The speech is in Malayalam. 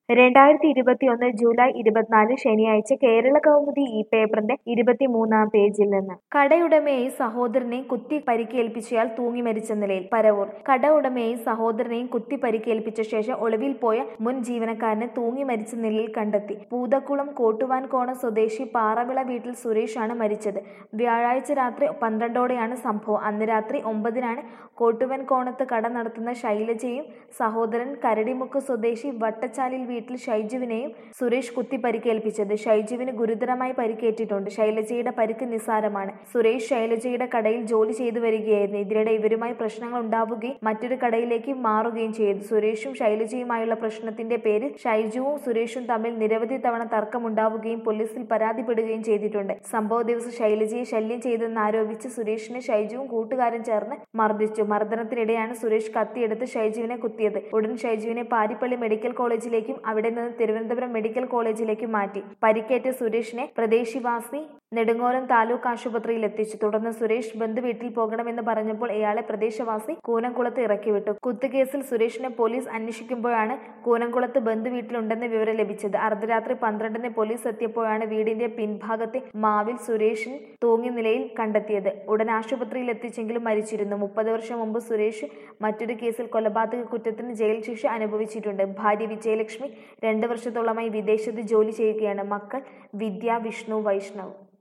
രണ്ടായിരത്തി ഇരുപത്തിയൊന്ന് ജൂലൈ ഇരുപത്തിനാല് ശനിയാഴ്ച കേരള കൗമുദി ഈ പേപ്പറിന്റെ ഇരുപത്തിമൂന്നാം പേജിൽ നിന്ന് കടയുടമയെയും സഹോദരനെയും കുത്തി പരിക്കേൽപ്പിച്ചയാൾ തൂങ്ങി മരിച്ച നിലയിൽ പരവൂർ കട ഉടമയെയും സഹോദരനെയും കുത്തി പരിക്കേൽപ്പിച്ച ശേഷം ഒളിവിൽ പോയ മുൻ ജീവനക്കാരനെ തൂങ്ങി മരിച്ച നിലയിൽ കണ്ടെത്തി പൂതക്കുളം കോട്ടുവാൻകോണം സ്വദേശി പാറവിള വീട്ടിൽ സുരേഷാണ് മരിച്ചത് വ്യാഴാഴ്ച രാത്രി പന്ത്രണ്ടോടെയാണ് സംഭവം അന്ന് രാത്രി ഒമ്പതിനാണ് കോട്ടുവൻകോണത്ത് കട നടത്തുന്ന ശൈലജയും സഹോദരൻ കരടിമുക്ക് സ്വദേശി വട്ടച്ചാലിൽ വീട്ടിൽ ഷൈജുവിനെയും സുരേഷ് കുത്തി പരിക്കേൽപ്പിച്ചത് ഷൈജുവിന് ഗുരുതരമായി പരിക്കേറ്റിട്ടുണ്ട് ശൈലജയുടെ പരിക്ക് നിസ്സാരമാണ് സുരേഷ് ശൈലജയുടെ കടയിൽ ജോലി ചെയ്തു വരികയായിരുന്നു ഇതിനിടെ ഇവരുമായി പ്രശ്നങ്ങൾ ഉണ്ടാവുകയും മറ്റൊരു കടയിലേക്ക് മാറുകയും ചെയ്തു സുരേഷും ശൈലജയുമായുള്ള പ്രശ്നത്തിന്റെ പേരിൽ ഷൈജുവും സുരേഷും തമ്മിൽ നിരവധി തവണ തർക്കമുണ്ടാവുകയും പോലീസിൽ പരാതിപ്പെടുകയും ചെയ്തിട്ടുണ്ട് സംഭവ ദിവസം ശൈലജയെ ശല്യം ചെയ്തെന്ന് ആരോപിച്ച് സുരേഷിനെ ഷൈജുവും കൂട്ടുകാരും ചേർന്ന് മർദ്ദിച്ചു മർദ്ദനത്തിനിടെയാണ് സുരേഷ് കത്തിയെടുത്ത് ഷൈജുവിനെ കുത്തിയത് ഉടൻ ഷൈജുവിനെ പാരിപ്പള്ളി മെഡിക്കൽ കോളേജിലേക്കും അവിടെ നിന്ന് തിരുവനന്തപുരം മെഡിക്കൽ കോളേജിലേക്കും മാറ്റി പരിക്കേറ്റ സുരേഷിനെ പ്രദേശിവാസി നെടുങ്ങോലം താലൂക്ക് ആശുപത്രിയിൽ എത്തിച്ചു തുടർന്ന് സുരേഷ് ബന്ധുവീട്ടിൽ പോകണമെന്ന് പറഞ്ഞപ്പോൾ ഇയാളെ പ്രദേശവാസി കൂനംകുളത്ത് ഇറക്കിവിട്ടു കുത്തുകേസിൽ സുരേഷിനെ പോലീസ് അന്വേഷിക്കുമ്പോഴാണ് കൂനംകുളത്ത് ബന്ധുവീട്ടിലുണ്ടെന്ന് വിവരം ലഭിച്ചത് അർദ്ധരാത്രി പന്ത്രണ്ടിന് പോലീസ് എത്തിയപ്പോഴാണ് വീടിന്റെ പിൻഭാഗത്തെ മാവിൽ സുരേഷിൻ തൂങ്ങിയ നിലയിൽ കണ്ടെത്തിയത് ഉടൻ ആശുപത്രിയിൽ എത്തിച്ചെങ്കിലും മരിച്ചിരുന്നു മുപ്പത് വർഷം മുമ്പ് സുരേഷ് മറ്റൊരു കേസിൽ കൊലപാതക കുറ്റത്തിന് ജയിൽ ശിക്ഷ അനുഭവിച്ചിട്ടുണ്ട് ഭാര്യ വിജയലക്ഷ്മി രണ്ട് വർഷത്തോളമായി വിദേശത്ത് ജോലി ചെയ്യുകയാണ് മക്കൾ വിദ്യ വിഷ്ണു വൈഷ്ണവ്